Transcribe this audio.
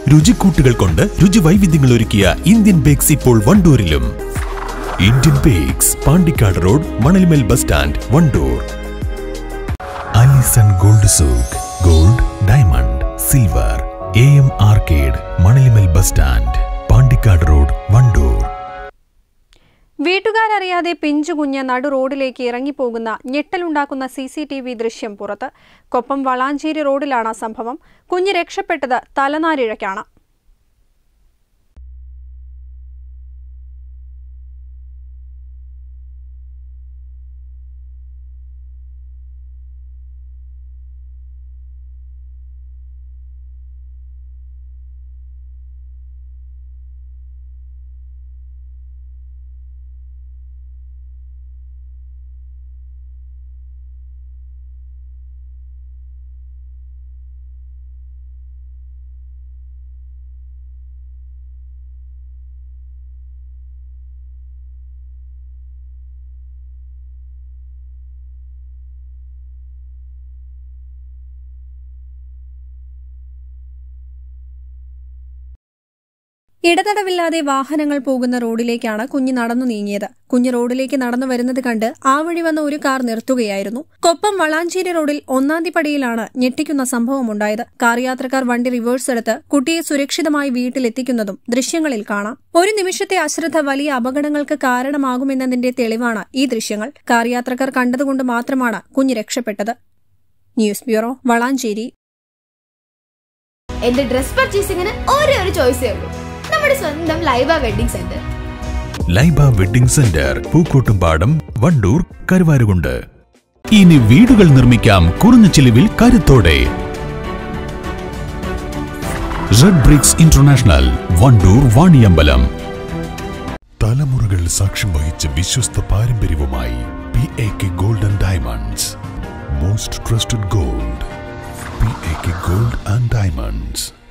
രുചിക്കൂട്ടുകൾ കൊണ്ട് രുചി വൈവിധ്യങ്ങൾ ഒരുക്കിയ ഇന്ത്യൻ ബേക്സ് ഇപ്പോൾ വണ്ടൂരിലും Indian bakes Pandikkad road Manalmel bus stand Wandoor Alison gold souk gold diamond silver A M arcade Manalimal bus stand Pandikkad road Wandoor വീട്ടുകാരറിയാതെ പിഞ്ചുകുഞ്ഞ് നടു റോഡിലേക്ക് ഇറങ്ങിപ്പോകുന്ന ഞെട്ടലുണ്ടാക്കുന്ന സി സി ടി വി ദൃശ്യം പുറത്ത് കൊപ്പം വളാഞ്ചേരി റോഡിലാണ് സംഭവം കുഞ്ഞ് രക്ഷപ്പെട്ടത് തലനാരിഴയ്ക്കാണ് ഇടതടവില്ലാതെ വാഹനങ്ങൾ പോകുന്ന റോഡിലേക്കാണ് കുഞ്ഞ് നടന്നു നീങ്ങിയത് കുഞ്ഞ് റോഡിലേക്ക് നടന്നു വരുന്നത് കണ്ട് ആ വഴി വന്ന ഒരു കാർ നിർത്തുകയായിരുന്നു കൊപ്പം വളാഞ്ചേരി റോഡിൽ ഒന്നാം പടിയിലാണ് ഞെട്ടിക്കുന്ന സംഭവമുണ്ടായത് കാർ യാത്രക്കാർ വണ്ടി റിവേഴ്സ് എടുത്ത് കുട്ടിയെ സുരക്ഷിതമായി വീട്ടിലെത്തിക്കുന്നതും ദൃശ്യങ്ങളിൽ കാണാം ഒരു നിമിഷത്തെ അശ്രദ്ധ വലിയ അപകടങ്ങൾക്ക് കാരണമാകുമെന്നതിന്റെ തെളിവാണ് ഈ ദൃശ്യങ്ങൾ കാർ യാത്രക്കാർ കണ്ടതുകൊണ്ട് മാത്രമാണ് കുഞ്ഞ് രക്ഷപ്പെട്ടത് ന്യൂസ് ബ്യൂറോ വളാഞ്ചേരി എന്റെ ഡ്രസ് പർച്ചേസിംഗിന് ഒരേ ഒരു ചോയ്സേ ഉള്ളൂ നമ്മുടെ സ്വന്തം Laiba wedding centre Laiba wedding centre Pookkottumpadam Wandoor Karuvarakundu ഇനി വീടുകൾ നിർമ്മിക്കാം കുറഞ്ഞ ചിലവിൽ കരുത്തോടെ red bricks international Wandoor Vaniyambalam തലമുറകൾ സാക്ഷ്യം വഹിച്ച വിശ്വസ്ത പാരമ്പര്യവുമായി P A K golden diamonds most trusted gold P A K gold and diamonds